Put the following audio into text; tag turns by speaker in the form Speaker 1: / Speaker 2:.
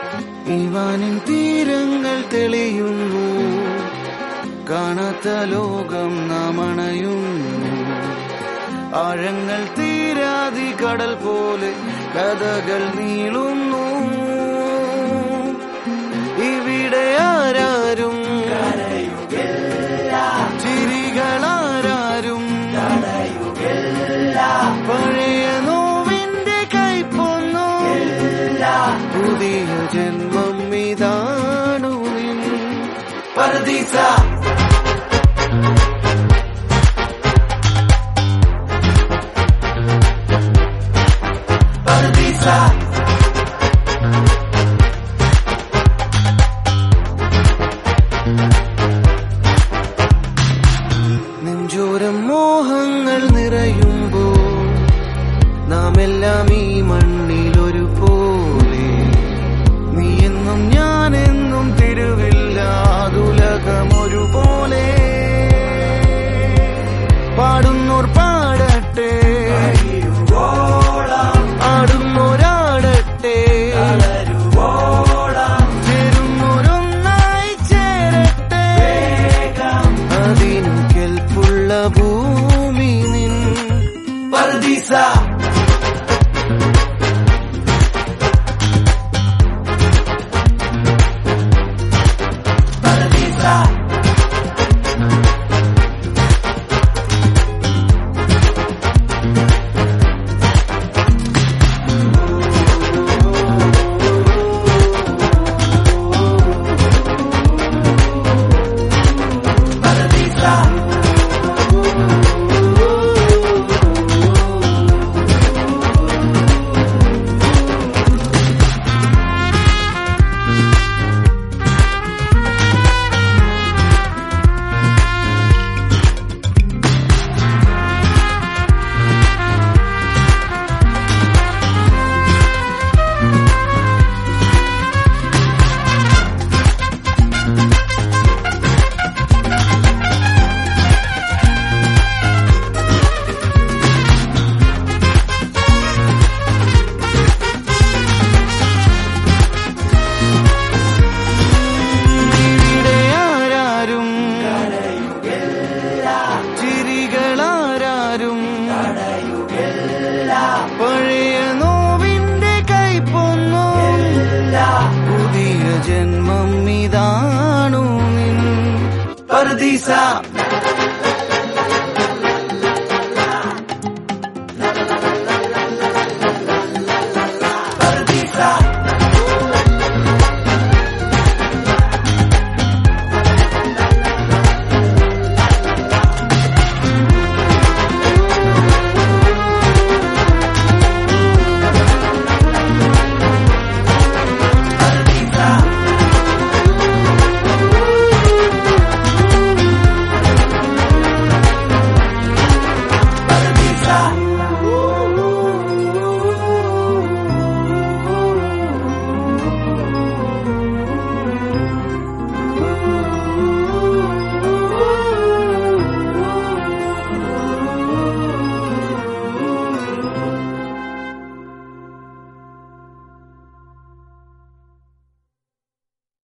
Speaker 1: ഇവാനിൻ തീരങ്ങൾ തെളിയുന്നു കാണാത്ത ലോകം നാം അണയുന്നു ആഴങ്ങൾ തീരാതി കടൽ പോലെ കഥകൾ നീളുന്നു ഇവിടെ ആരാരും ചിരികളാരും പഴയ നോവിന്റെ കൈപ്പൊന്നു പുതിയ ജന്മം ഇതാണു നിൻ പരദീസ പരദീസ നെഞ്ചോരം മോഹങ്ങൾ നിറയുമ്പോൾ നാം എല്ലാം ഈ മണ്ണിൽ ഒരു പോലെ നീ എന്നും ഞാൻ എന്നും തിരുവില്ലാതുലകം ഒരുപോലെ പാടുന്നോർ പാടട്ടെ ആടുന്നോരാടട്ടെ ചേരുന്നോരൊന്നായി ചേരട്ടെ അതിനു കെൽപ്പുള്ള ഭൂമി നിൻ പർദീസ ഇവിടെ ആരാരും ചിരികളാരും പഴയ നോവിന്റെ കൈപ്പൊന്നു പുതിയ ജന്മം ഇതാണു നിൻ പർദീസ